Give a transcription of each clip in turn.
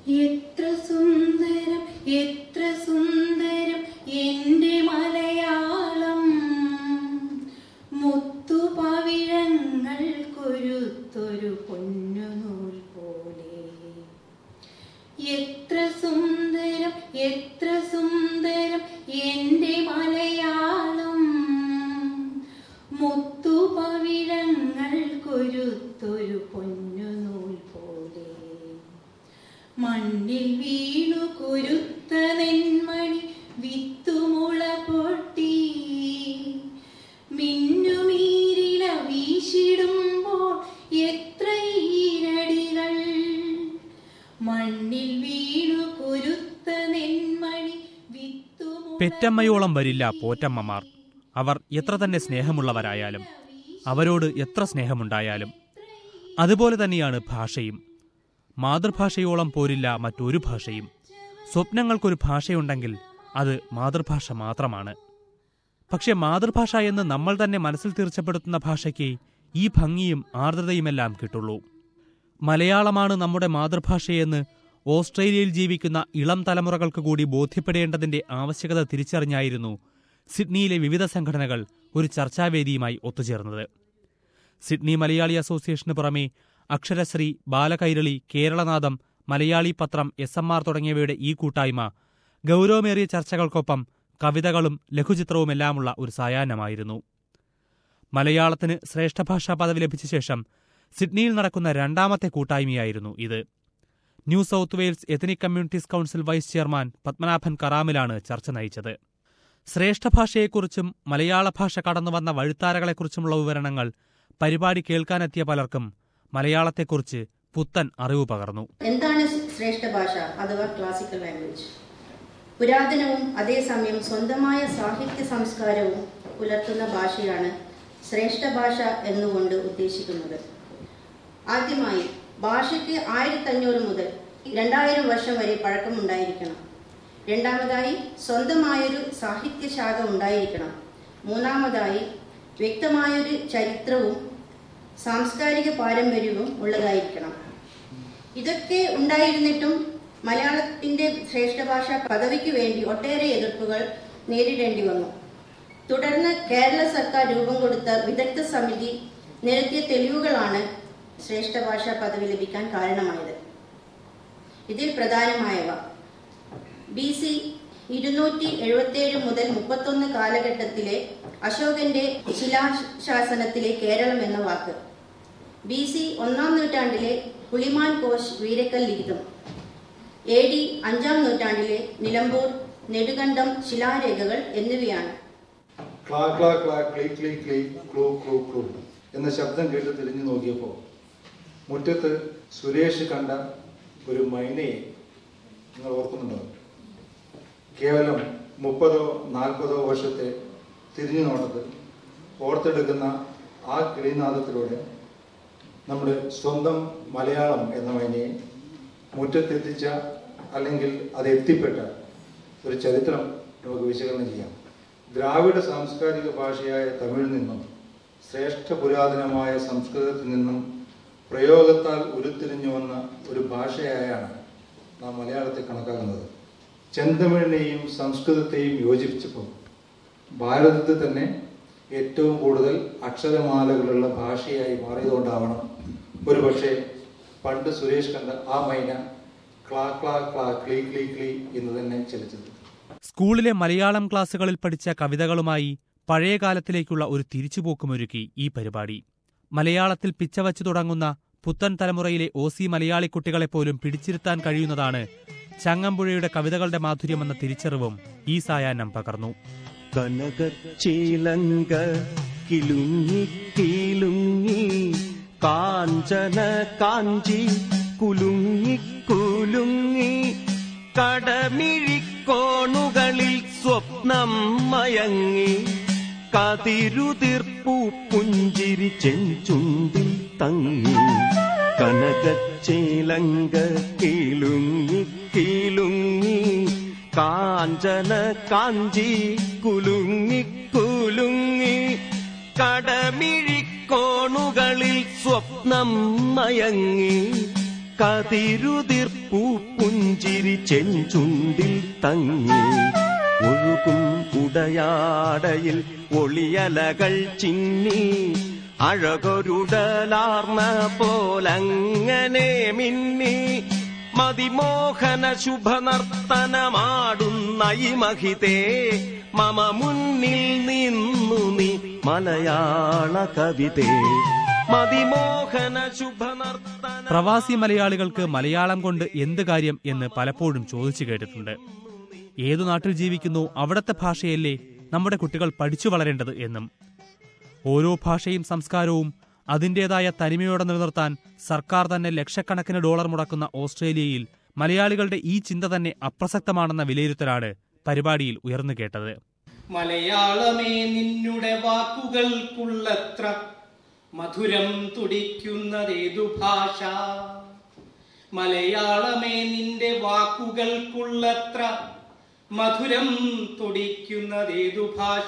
എത്ര സുന്ദരം എത്ര സുന്ദരം എന്റെ മലയാളം മുത്തുപവിഴങ്ങൾ കൊരുത്തൊരു പൊന്നുനൂൽ പോലെ എത്ര സുന്ദരം എത്ര സുന്ദരം എന്റെ മലയാളം മുത്തുപവിഴങ്ങൾ കൊരുത്തൊരു പൊന്നുനൂൽ പോലെ മണ്ണിൽ വീണു കുരുത്ത നെന്മണി വിത്തുമുള പൊട്ടി മിന്നുമീരില വീശിടുമ്പോൾ എത്ര ഈരടികൾ മണ്ണിൽ വീണു കുരുത്ത നെന്മണി വിത്തുമുള പെറ്റമ്മയോളം വരില്ല പോറ്റമ്മമാർ അവർ എത്ര തന്നെ സ്നേഹമുള്ളവരായാലും അവരോട് എത്ര സ്നേഹമുണ്ടായാലും അതുപോലെ തന്നെയാണ് ഭാഷയും മാതൃഭാഷയോളം പോരില്ല മറ്റൊരു ഭാഷയും സ്വപ്നങ്ങൾക്കൊരു ഭാഷയുണ്ടെങ്കിൽ അത് മാതൃഭാഷ മാത്രമാണ് പക്ഷെ മാതൃഭാഷ എന്ന് നമ്മൾ തന്നെ മനസ്സിൽ തീർച്ചപ്പെടുത്തുന്ന ഭാഷയ്ക്ക് ഈ ഭംഗിയും ആർദ്രതയുമെല്ലാം കിട്ടുള്ളൂ മലയാളമാണ് നമ്മുടെ മാതൃഭാഷയെന്ന് ഓസ്ട്രേലിയയിൽ ജീവിക്കുന്ന ഇളം തലമുറകൾക്ക് കൂടി ബോധ്യപ്പെടേണ്ടതിന്റെ ആവശ്യകത തിരിച്ചറിഞ്ഞായിരുന്നു സിഡ്നിയിലെ വിവിധ സംഘടനകൾ ഒരു ചർച്ചാവേദിയുമായി ഒത്തുചേർന്നത് സിഡ്നി മലയാളി അസോസിയേഷന് പുറമെ അക്ഷരശ്രീ ബാലകൈരളി കേരളനാദം മലയാളി പത്രം എസ് എം ആർ തുടങ്ങിയവയുടെ ഈ കൂട്ടായ്മ ഗൗരവമേറിയ ചർച്ചകൾക്കൊപ്പം കവിതകളും ലഘുചിത്രവുമെല്ലാമുള്ള ഒരു സായാഹ്നമായിരുന്നു മലയാളത്തിന് ശ്രേഷ്ഠഭാഷാ പദവി ലഭിച്ച ശേഷം സിഡ്നിയിൽ നടക്കുന്ന രണ്ടാമത്തെ കൂട്ടായ്മയായിരുന്നു ഇത് New South Wales ethnic communities council vice chairman Padmanabhan കറാമിലാണ് ചർച്ച നയിച്ചത് ശ്രേഷ്ഠഭാഷയെക്കുറിച്ചും മലയാള ഭാഷ കടന്നുവന്ന വഴിത്താരകളെക്കുറിച്ചുമുള്ള വിവരണങ്ങൾ പരിപാടി കേൾക്കാനെത്തിയ പലർക്കും മലയാളത്തെക്കുറിച്ച് പുത്തൻ അറിവ് പകർന്നു എന്താണ് ശ്രേഷ്ഠ ഭാഷ അഥവാ ക്ലാസിക്കൽ ലാംഗ്വേജ് പുരാതനവും അതേസമയം സ്വന്തമായ സാഹിത്യ സംസ്കാരവും പുലർത്തുന്ന ഭാഷയാണ് ശ്രേഷ്ഠ ഭാഷ എന്നുകൊണ്ട് ഉദ്ദേശിക്കുന്നത് ആദ്യമായി ഭാഷയ്ക്ക് ആയിരത്തഞ്ഞൂറ് മുതൽ രണ്ടായിരം വർഷം വരെ പഴക്കമുണ്ടായിരിക്കണം രണ്ടാമതായി സ്വന്തമായൊരു സാഹിത്യശാഖ ഉണ്ടായിരിക്കണം മൂന്നാമതായി വ്യക്തമായൊരു ചരിത്രവും സാംസ്കാരിക പാരമ്പര്യവും ഉള്ളതായിരിക്കണം ഇതൊക്കെ ഉണ്ടായിരുന്നിട്ടും മലയാളത്തിന്റെ ശ്രേഷ്ഠ ഭാഷ പദവിക്ക് വേണ്ടി ഒട്ടേറെ എതിർപ്പുകൾ നേരിടേണ്ടി വന്നു തുടർന്ന് കേരള സർക്കാർ രൂപം കൊടുത്ത വിദഗ്ധ സമിതി നിരത്തിയ തെളിവുകളാണ് ശ്രേഷ്ഠ ഭാഷ പദവി ലഭിക്കാൻ കാരണമായത് ഇതിൽ പ്രധാനമായവ ബി സി ഇരുന്നൂറ്റി എഴുപത്തിയേഴ് മുതൽ മുപ്പത്തൊന്ന് കാലഘട്ടത്തിലെ അശോകന്റെ ശിലാശാസനത്തിലെ കേരളം എന്ന വാക്ക് ബി സി ഒന്നാം നൂറ്റാണ്ടിലെ പുളിമാൻ കോശ് വീരക്കൽ ലിഖിതം എ ഡി അഞ്ചാം നൂറ്റാണ്ടിലെ നിലമ്പൂർ നെടുകണ്ടം ശിലാരേഖകൾ എന്നിവയാണ് ക്ലാ ക്ലാ ക്ലാ ക്ലീ ക്ലീ ക്ലീ ക്ലൂ ക്ലൂ ക്ലൂ എന്ന ശബ്ദം കേട്ട് തിരിഞ്ഞു നോക്കിയപ്പോൾ മുറ്റത്ത് സുരേഷ് കണ്ട ഒരു മൈനയെ നിങ്ങൾ ഓർക്കുന്നുണ്ടോ കേവലം മുപ്പതോ നാൽപ്പതോ വർഷത്തെ തിരിഞ്ഞു നോട്ടത്തിൽ ഓർത്തെടുക്കുന്ന ആ കിളിനാദത്തിലൂടെ നമ്മുടെ സ്വന്തം മലയാളം എന്ന മൈനയെ മുറ്റത്തെത്തിച്ച അല്ലെങ്കിൽ അത് എത്തിപ്പെട്ട ഒരു ചരിത്രം നമുക്ക് വിശകലനം ചെയ്യാം ദ്രാവിഡ സാംസ്കാരിക ഭാഷയായ തമിഴിൽ നിന്നും ശ്രേഷ്ഠ പുരാതനമായ സംസ്കൃതത്തിൽ നിന്നും പ്രയോഗത്താൽ ഉരുത്തിരിഞ്ഞു വന്ന ഒരു ഭാഷയായാണ് നാം മലയാളത്തെ കണക്കാക്കുന്നത് ചെന്തമിഴിനെയും സംസ്കൃതത്തെയും യോജിപ്പിച്ചപ്പോൾ ഭാരതത്തിൽ തന്നെ ഏറ്റവും കൂടുതൽ അക്ഷരമാലകളുള്ള ഭാഷയായി മാറിയതുകൊണ്ടാവണം ഒരുപക്ഷെ പണ്ട് സുരേഷ് കണ്ട ആ മൈന ക്ലാ ക്ലാ ക്ലാ ക്ലീ ക്ലീ ക്ലീ എന്ന് തന്നെ ചലിച്ചത് സ്കൂളിലെ മലയാളം ക്ലാസ്സുകളിൽ പഠിച്ച കവിതകളുമായി പഴയ കാലത്തിലേക്കുള്ള ഒരു തിരിച്ചുപോക്കുമൊരുക്കി ഈ പരിപാടി മലയാളത്തിൽ പിച്ചവച്ചു തുടങ്ങുന്ന പുത്തൻ തലമുറയിലെ ഓസി മലയാളി കുട്ടികളെപ്പോലും പിടിച്ചിരുത്താൻ കഴിയുന്നതാണ് ചങ്ങമ്പുഴയുടെ കവിതകളുടെ മാധുര്യമെന്ന തിരിച്ചറിവും ഈ സായാഹ്നം പകർന്നു കനകച്ചീലങ്ക കിലുങ്ങി കിലുങ്ങി കാഞ്ചന കാഞ്ചി കുലുങ്ങി കുലുങ്ങി കടമിഴിക്കോണുകളിൽ സ്വപ്നം മയങ്ങി കതിരുതിർപ്പു പുഞ്ചിരി ചെഞ്ചുണ്ടിൽ തങ്ങി കനകച്ചീലങ്ക കിലുങ്ങി കിലുങ്ങി കാഞ്ചന കാഞ്ചി കുലുങ്ങി കുലുങ്ങി കടമിഴിക്കോണുകളിൽ സ്വപ്നം മയങ്ങി കതിരുതിർപ്പൂ പുഞ്ചിരി ചെഞ്ചുണ്ടിൽ തങ്ങി ഒഴുകും ഉടയാടയിൽ ഒളിയലകൾ ചിന്നി അഴകൊരുടലാർന്ന പോലങ്ങനെ മിന്നി മതിമോഹന ശുഭനർത്തനമാടുന്ന ഈ മഹിതേ മമ മുന്നിൽ നിന്നു നീ മലയാള കവിതേ മതിമോഹന ശുഭനർത്തന പ്രവാസി മലയാളികൾക്ക് മലയാളം കൊണ്ട് എന്ത് കാര്യം എന്ന് പലപ്പോഴും ചോദിച്ചു കേട്ടിട്ടുണ്ട് ഏതു നാട്ടിൽ ജീവിക്കുന്നു അവിടത്തെ ഭാഷയല്ലേ നമ്മുടെ കുട്ടികൾ പഠിച്ചു വളരേണ്ടത് എന്നും ഓരോ ഭാഷയും സംസ്കാരവും അതിൻ്റെതായ തനിമയോടെ നിലനിർത്താൻ സർക്കാർ തന്നെ ലക്ഷക്കണക്കിന് ഡോളർ മുടക്കുന്ന ഓസ്ട്രേലിയയിൽ മലയാളികളുടെ ഈ ചിന്ത തന്നെ അപ്രസക്തമാണെന്ന വിലയിരുത്തലാണ് പരിപാടിയിൽ ഉയർന്നു കേട്ടത് മലയാളമേ നിന്നുടെ വാക്കുകൾക്കുള്ളത്ര മധുരം തുടിക്കുന്നതേതു ഭാഷ മലയാളമേ നിന്റെ വാക്കുകൾക്കുള്ളത്ര മധുരം തുടിക്കുന്നതേതു ഭാഷ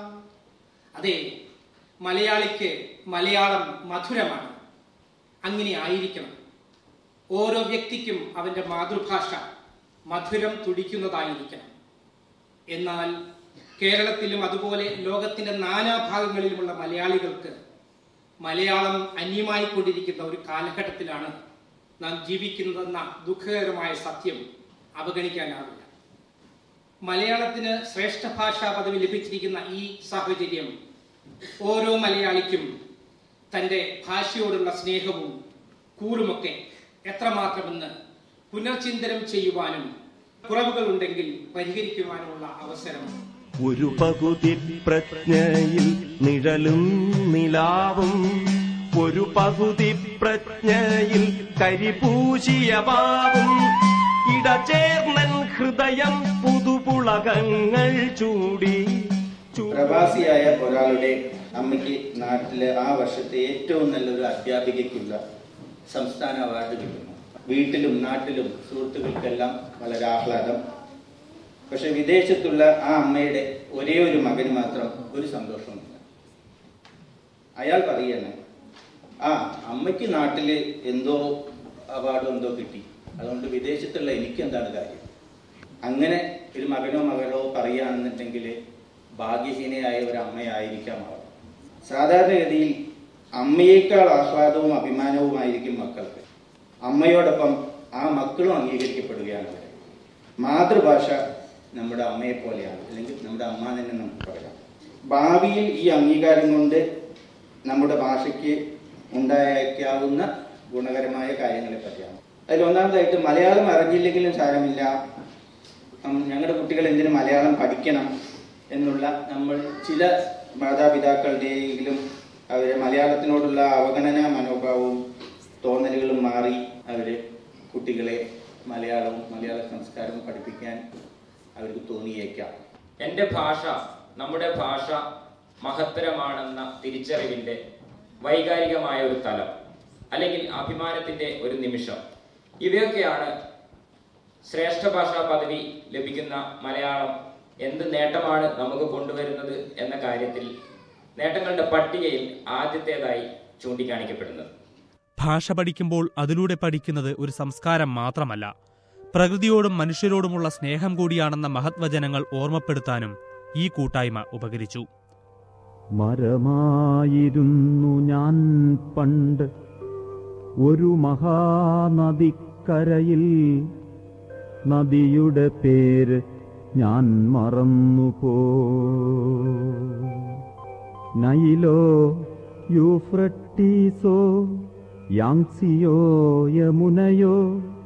അതെ മലയാളിക്ക് മലയാളം മധുരമാണ് അങ്ങനെ ആയിരിക്കണം ഓരോ വ്യക്തിക്കും അവന്റെ മാതൃഭാഷ മധുരം തുടിക്കുന്നതായിരിക്കണം എന്നാൽ കേരളത്തിലും അതുപോലെ ലോകത്തിന്റെ നാനാഭാഗങ്ങളിലുമുള്ള മലയാളികൾക്ക് മലയാളം അന്യമായിക്കൊണ്ടിരിക്കുന്ന ഒരു കാലഘട്ടത്തിലാണ് നാം ജീവിക്കുന്നതെന്ന ദുഃഖകരമായ സത്യം അവഗണിക്കാനാവില്ല മലയാളത്തിന് ശ്രേഷ്ഠ ഭാഷാ പദവി ലഭിച്ചിരിക്കുന്ന ഈ സാഹചര്യം ഓരോ മലയാളിക്കും തൻ്റെ ഭാഷയോടുള്ള സ്നേഹവും കൂറുമൊക്കെ എത്രമാത്രമെന്ന് പുനർചിന്തനം ചെയ്യുവാനും കുറവുകളുണ്ടെങ്കിൽ പരിഹരിക്കുവാനുമുള്ള അവസരം ഒരു പകുതി പ്രജ്ഞയിൽ നിഴലും നിലാവും ഒരു പകുതി പ്രജ്ഞയിൽ കരിപൂശിയ പാവും ഇടചേർന്നൻ ഹൃദയം പുതുപുളകങ്ങൾ ചൂടി ചൂ- പ്രവാസിയായ ഒരാളുടെ അമ്മയ്ക്ക് നാട്ടില് ആ വർഷത്തെ ഏറ്റവും നല്ലൊരു അധ്യാപികയ്ക്കുള്ള സംസ്ഥാന അവാർഡ് കിട്ടുന്നു വീട്ടിലും നാട്ടിലും സുഹൃത്തുക്കൾക്കെല്ലാം വളരെ ആഹ്ലാദം പക്ഷെ വിദേശത്തുള്ള ആ അമ്മയുടെ ഒരേ ഒരു മകന് മാത്രം ഒരു സന്തോഷവുമില്ല അയാൾ പറയാണ് ആ അമ്മയ്ക്ക് നാട്ടില് എന്തോ അവാർഡോ എന്തോ കിട്ടി അതുകൊണ്ട് വിദേശത്തുള്ള എനിക്ക് എന്താണ് കാര്യം അങ്ങനെ ഒരു മകനോ മകളോ പറയുകയാണെന്നുണ്ടെങ്കിൽ ഭാഗ്യഹീനയായ ഒരു അമ്മയായിരിക്കാം അവർ സാധാരണഗതിയിൽ അമ്മയേക്കാൾ ആഹ്ലാദവും അഭിമാനവുമായിരിക്കും മക്കൾക്ക് അമ്മയോടൊപ്പം ആ മക്കളും അംഗീകരിക്കപ്പെടുകയാണ് അവരെ മാതൃഭാഷ നമ്മുടെ അമ്മയെ പോലെയാണ് അല്ലെങ്കിൽ നമ്മുടെ അമ്മ തന്നെ നമുക്ക് പറയാം ഭാവിയിൽ ഈ അംഗീകാരം കൊണ്ട് നമ്മുടെ ഭാഷയ്ക്ക് ഉണ്ടായേക്കാവുന്ന ഗുണകരമായ കാര്യങ്ങളെ പറ്റിയാണ് അതിൽ ഒന്നാമതായിട്ട് മലയാളം അറിഞ്ഞില്ലെങ്കിലും സാരമില്ല ഉം, ഞങ്ങളുടെ കുട്ടികൾ എന്തിനു മലയാളം പഠിക്കണം എന്നുള്ള നമ്മൾ ചില മാതാപിതാക്കളുടെയെങ്കിലും അവരെ മലയാളത്തിനോടുള്ള അവഗണന മനോഭാവവും തോന്നലുകളും മാറി അവര് കുട്ടികളെ മലയാളവും മലയാള സംസ്കാരവും പഠിപ്പിക്കാൻ അവർക്ക് തോന്നിയേക്കാം എൻ്റെ ഭാഷ നമ്മുടെ ഭാഷ മഹത്തരമാണെന്ന തിരിച്ചറിവിൻ്റെ വൈകാരികമായ ഒരു തലം അല്ലെങ്കിൽ അഭിമാനത്തിൻ്റെ ഒരു നിമിഷം ഇവയൊക്കെയാണ് ശ്രേഷ്ഠ ഭാഷാ പദവി ലഭിക്കുന്ന മലയാളം എന്ത് നേട്ടമാണ് നമുക്ക് കൊണ്ടുവരുന്നത് എന്ന കാര്യത്തിൽ നേട്ടങ്ങളുടെ പട്ടികയിൽ ആദ്യത്തേതായി ചൂണ്ടിക്കാണിക്കപ്പെടുന്നത് ഭാഷ പഠിക്കുമ്പോൾ അതിലൂടെ പഠിക്കുന്നത് ഒരു സംസ്കാരം മാത്രമല്ല പ്രകൃതിയോടും മനുഷ്യരോടുമുള്ള സ്നേഹം കൂടിയാണെന്ന മഹത്വചനങ്ങൾ ഓർമ്മപ്പെടുത്താനും ഈ കൂട്ടായ്മ ഉപകരിച്ചു മരമായിരുന്നു ഞാൻ പണ്ട് ഒരു മഹാനദിക്കരയിൽ നദിയുടെ പേര് ഞാൻ മറന്നുപോ നയിലോ യൂഫ്രട്ടീസോ യാങ്സിയോ യമുനയോ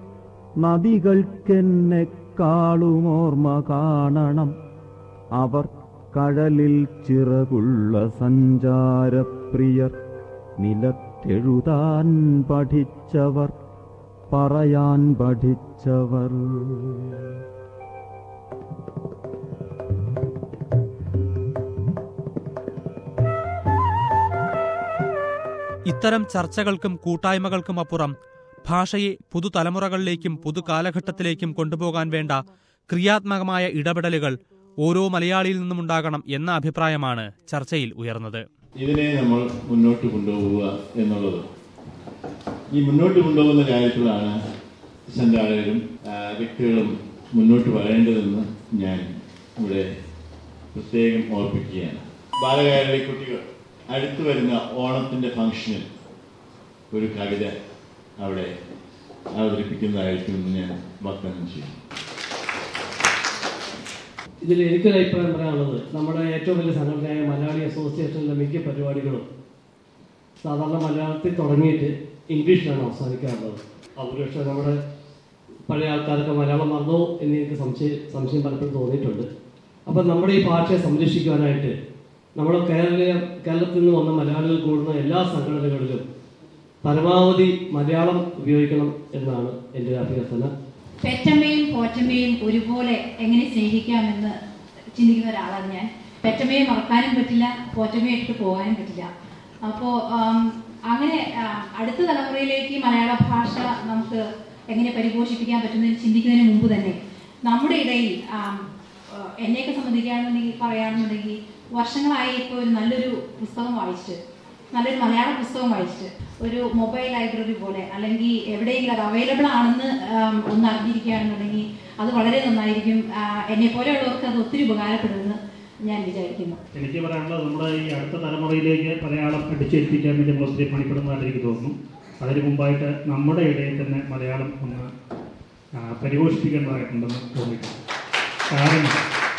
നദികൾക്കെന്നെക്കാളും ഓർമ്മ കാണണം അവർ കടലിൽ ചിറകുള്ള സഞ്ചാരപ്രിയർ നിലത്തെഴുതാൻ പഠിച്ചവർ പറയാൻ പഠിച്ചവർ ഇത്തരം ചർച്ചകൾക്കും കൂട്ടായ്മകൾക്കും അപ്പുറം ഭാഷയെ പുതുതലമുറകളിലേക്കും പുതുകാലഘട്ടത്തിലേക്കും കൊണ്ടുപോകാൻ വേണ്ട ക്രിയാത്മകമായ ഇടപെടലുകൾ ഓരോ മലയാളിയിൽ നിന്നുമുണ്ടാകണം എന്ന അഭിപ്രായമാണ് ചർച്ചയിൽ ഉയർന്നത് ഇതിനെ നമ്മൾ മുന്നോട്ട് കൊണ്ടുപോവുക എന്നുള്ളത് ഈ മുന്നോട്ട് കൊണ്ടുപോകുന്ന കാര്യത്തിലാണ് സംഘാടകരും ആ, വ്യക്തികളും മുന്നോട്ട് വരേണ്ടതെന്ന് ഞാൻ ഇവിടെ പ്രത്യേകം ഓർപ്പിക്കുകയാണ് ബാലകാരുടെ കുട്ടികൾ അടുത്തു വരുന്ന ഓണത്തിൻ്റെ ഫംഗ്ഷനിൽ ഒരു കവിത അവിടെ അവതരിപ്പിക്കുന്നതായിരിക്കുമെന്ന് ഞാൻ വാഗ്ദാനം ചെയ്യുന്നു ഇതിൽ എനിക്കൊരു അഭിപ്രായം പറയാനുള്ളത് നമ്മുടെ ഏറ്റവും വലിയ സംഘടനയായ മലയാളി അസോസിയേഷനിലെ മിക്ക പരിപാടികളും സാധാരണ മലയാളത്തിൽ തുടങ്ങിയിട്ട് ഇംഗ്ലീഷിലാണ് അവസാനിക്കാറുള്ളത് അപൂർവശം നമ്മുടെ പഴയ ആൾക്കാരൊക്കെ മലയാളം മറന്നോ എന്ന് എനിക്ക് സംശയം സംശയം പലപ്പോഴും തോന്നിയിട്ടുണ്ട് അപ്പം നമ്മുടെ ഈ ഭാഷയെ സംരക്ഷിക്കുവാനായിട്ട് നമ്മുടെ കേരളീയ കേരളത്തിൽ നിന്ന് വന്ന മലയാളികൾ കൂടുന്ന എല്ലാ സംഘടനകളിലും പരമാവധി മലയാളം ഉപയോഗിക്കണം എന്നാണ് എൻ്റെ ഒരു അഭ്യർത്ഥന പെറ്റമ്മയും പോറ്റമ്മയും ഒരുപോലെ എങ്ങനെ സ്നേഹിക്കാമെന്ന് ചിന്തിക്കുന്ന ഒരാളാണ് ഞാൻ പെറ്റമ്മയെ മറക്കാനും പറ്റില്ല പോറ്റമ്മയെ ഇട്ട് പോകാനും പറ്റില്ല അപ്പോൾ അങ്ങനെ ആ, അടുത്ത തലമുറയിലേക്ക് മലയാള ഭാഷ നമുക്ക് എങ്ങനെ പരിപോഷിപ്പിക്കാൻ പറ്റുന്നതിന് ചിന്തിക്കുന്നതിന് മുമ്പ് തന്നെ നമ്മുടെ ഇടയിൽ ആം, ആ, എന്നെയൊക്കെ സംബന്ധിക്കുകയാണെന്നുണ്ടെങ്കിൽ പറയുകയാണെന്നുണ്ടെങ്കിൽ വർഷങ്ങളായി ഇപ്പോൾ ഒരു നല്ലൊരു പുസ്തകം വായിച്ചിട്ട് നല്ലൊരു മലയാള പുസ്തകം വായിച്ചിട്ട് ഒരു മൊബൈൽ ലൈബ്രറി പോലെ അല്ലെങ്കിൽ എവിടെയെങ്കിലും അത് അവൈലബിൾ ആണെന്ന് ആം, ഒന്ന് അറിഞ്ഞിരിക്കുകയാണെന്നുണ്ടെങ്കിൽ അത് വളരെ നന്നായിരിക്കും ആ, എന്നെ പോലെയുള്ളവർക്ക് അത് ഒത്തിരി ഉപകാരപ്പെടുമെന്ന് ഞാൻ വിചാരിക്കുന്നു എനിക്ക് പറയാനുള്ളത് നമ്മുടെ ഈ അടുത്ത തലമുറയിലേക്ക് മലയാളം അടിച്ചേൽപ്പിക്കാൻ വേണ്ടി നമ്മൾ ഒത്തിരി പണിപ്പെടുന്നതായിട്ട് എനിക്ക് തോന്നുന്നു അതിന് മുമ്പായിട്ട് നമ്മുടെ ഇടയിൽ തന്നെ മലയാളം ഒന്ന് ആ, പരിപോഷിപ്പിക്കേണ്ടതായിട്ടുണ്ടെന്ന് തോന്നിയിട്ടുണ്ട് കാരണം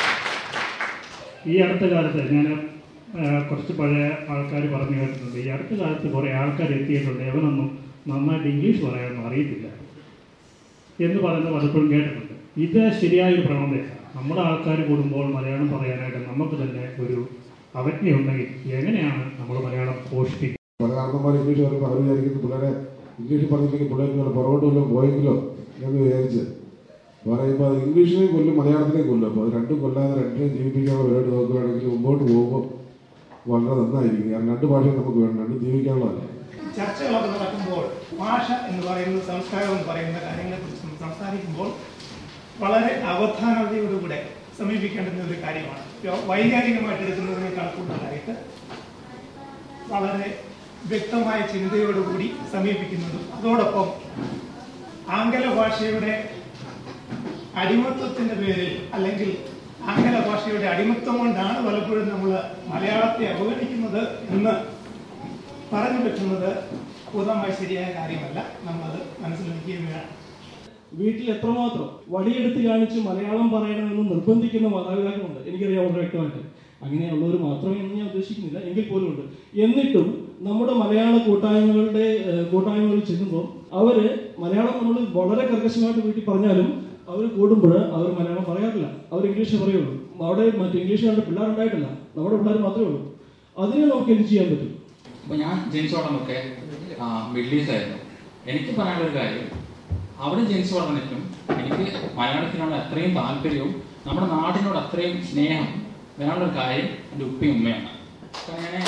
ഈ അടുത്ത കാലത്ത് ഞാൻ ആ, കുറച്ച് പഴയ ആൾക്കാർ പറഞ്ഞു കേട്ടിട്ടുണ്ട് ഈ അടുത്ത കാലത്ത് കുറേ ആൾക്കാർ എത്തിയിട്ടുണ്ട് എവനൊന്നും നന്നായിട്ട് ഇംഗ്ലീഷ് പറയാനൊന്നും അറിയത്തില്ല എന്ന് പറയുന്നത് പലപ്പോഴും കേട്ടിട്ടുണ്ട് ഇത് ശരിയായൊരു പ്രവണതയാണ് നമ്മുടെ ആൾക്കാർ കൂടുമ്പോൾ മലയാളം പറയാനായിട്ട് നമുക്ക് തന്നെ ഒരു അവജ്ഞയുണ്ടെങ്കിൽ എങ്ങനെയാണ് നമ്മൾ മലയാളം പോഷിപ്പിക്കുക പല കാരണന്മാർ ഇംഗ്ലീഷ് പറയുമ്പോൾ അവർ വിചാരിക്കുന്നത് പിള്ളേരെ ഇംഗ്ലീഷ് പറഞ്ഞില്ലെങ്കിൽ പിള്ളേർക്ക് ഇങ്ങനെ പുറകോട്ട് വല്ലതും പോയെങ്കിലോ എന്ന് വിചാരിച്ച് പറയുമ്പോൾ അത് ഇംഗ്ലീഷിനെയും കൊല്ലും മലയാളത്തിനെയും കൊല്ലും അപ്പോൾ അത് രണ്ടും കൊല്ലാതെ രണ്ടിനെയും ജീവിപ്പിക്കാനുള്ള പരിപാടി നോക്കുകയാണെങ്കിൽ മുമ്പോട്ട് പോകുമ്പോൾ വളരെ നന്നായിരിക്കും കാരണം രണ്ട് ഭാഷയും നമുക്ക് വേണം രണ്ടും ജീവിക്കാനുള്ളതല്ല ചർച്ചകളൊക്കെ നടക്കുമ്പോൾ ഭാഷ എന്ന് പറയുന്നത് സംസ്കാരം എന്ന് പറയുന്ന കാര്യങ്ങളെക്കുറിച്ച് നമ്മൾ സംസാരിക്കുമ്പോൾ വളരെ അവധാനതയോടുകൂടെ സമീപിക്കേണ്ടുന്ന ഒരു കാര്യമാണ് വ്യ- വൈകാരികമായിട്ട് എടുക്കുന്നതിനേക്കാൾ കൂടുതലായിട്ട് വളരെ വ്യക്തമായ ചിന്തയോടുകൂടി സമീപിക്കുന്നതും അതോടൊപ്പം ആംഗല ഭാഷയുടെ അടിമത്വത്തിന്റെ പേരിൽ അല്ലെങ്കിൽ ആംഗല ഭാഷയുടെ അടിമത്വം കൊണ്ടാണ് പലപ്പോഴും നമ്മൾ മലയാളത്തെ അവഗണിക്കുന്നത് എന്ന് പറഞ്ഞു പറ്റുന്നത് പൂർണ്ണമായി ശരിയായ കാര്യമല്ല നമ്മളത് മനസ്സിലാക്കുകയും വേണം വീട്ടിൽ എത്രമാത്രം വടിയെടുത്ത് കാണിച്ച് മലയാളം പറയണമെന്ന് നിർബന്ധിക്കുന്ന മാതാപിതാക്കളുണ്ട് എനിക്കറിയാം വളരെ വ്യക്തമായിട്ട് അങ്ങനെയുള്ളവർ മാത്രമേ എന്ന് ഞാൻ ഉദ്ദേശിക്കുന്നില്ല എങ്കിൽ പോലും ഉണ്ട് എന്നിട്ടും നമ്മുടെ മലയാള കൂട്ടായ്മകളുടെ ഏഹ്, കൂട്ടായ്മകളിൽ ചെല്ലുമ്പോൾ അവര് മലയാളം നമ്മൾ വളരെ കർക്കശമായിട്ട് വീട്ടിൽ പറഞ്ഞാലും അവർ കൂടുമ്പോൾ അവർ മലയാളം പറയാറില്ല അവർ ഇംഗ്ലീഷേ പറയുള്ളൂ അവിടെ മറ്റു ഇംഗ്ലീഷുകാരുടെ പിള്ളേരുണ്ടായിട്ടില്ല നമ്മുടെ പിള്ളേർ മാത്രമേ ഉള്ളൂ അതിനെ നമുക്ക് എന്ത് ചെയ്യാൻ പറ്റും അപ്പോൾ ഞാൻ ജനിച്ചു വളർന്നൊക്കെ മിഡിൽ ഈസ്റ്റ് ആയിരുന്നു എനിക്ക് പറയാനുള്ള ഒരു കാര്യം അവിടെ ജനിച്ചു വളർന്നിട്ടും എനിക്ക് മലയാളത്തിനോട് അത്രയും താല്പര്യവും നമ്മുടെ നാടിനോട് അത്രയും സ്നേഹം വരാനുള്ള ഒരു കാര്യം എൻ്റെ ഉപ്പയും ഉമ്മയാണ് അപ്പോൾ ഞാൻ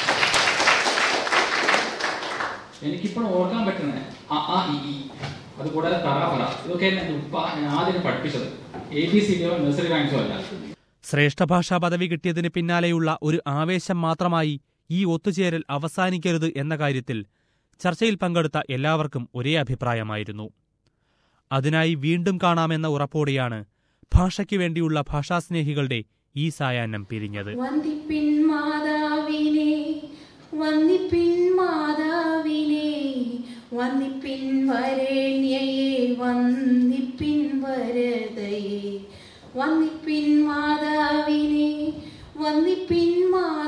എനിക്കിപ്പോൾ ഓർക്കാൻ പറ്റുന്നത് അ ആ ഇ ഈ അതുകൂടാതെ തറ പറ ഇതൊക്കെ എൻ്റെ ഉപ്പ ഞാൻ ആദ്യം പഠിപ്പിച്ചത് എ ബി സി ഡിയോ നഴ്സറി റാങ്ക്സോ അല്ല ശ്രേഷ്ഠഭാഷാ പദവി കിട്ടിയതിന് പിന്നാലെയുള്ള ഒരു ആവേശം മാത്രമായി ഈ ഒത്തുചേരൽ അവസാനിക്കരുത് എന്ന കാര്യത്തിൽ ചർച്ചയിൽ പങ്കെടുത്ത എല്ലാവർക്കും ഒരേ അഭിപ്രായമായിരുന്നു അതിനായി വീണ്ടും കാണാമെന്ന ഉറപ്പോടെയാണ് ഭാഷയ്ക്കു വേണ്ടിയുള്ള ഭാഷാസ്നേഹികളുടെ ഈ സായാഹ്നം പിരിഞ്ഞത് വന്ദിപ്പിൻ മാതാവിനെ വന്ദിപ്പിൻ മാതാവിനെ വന്ദിപ്പിൻ വരണ്യയെ വന്ദിപ്പിൻ വരതയെ വന്ദിപ്പിൻ മാതാവിനെ വന്ദിപ്പിൻ മാ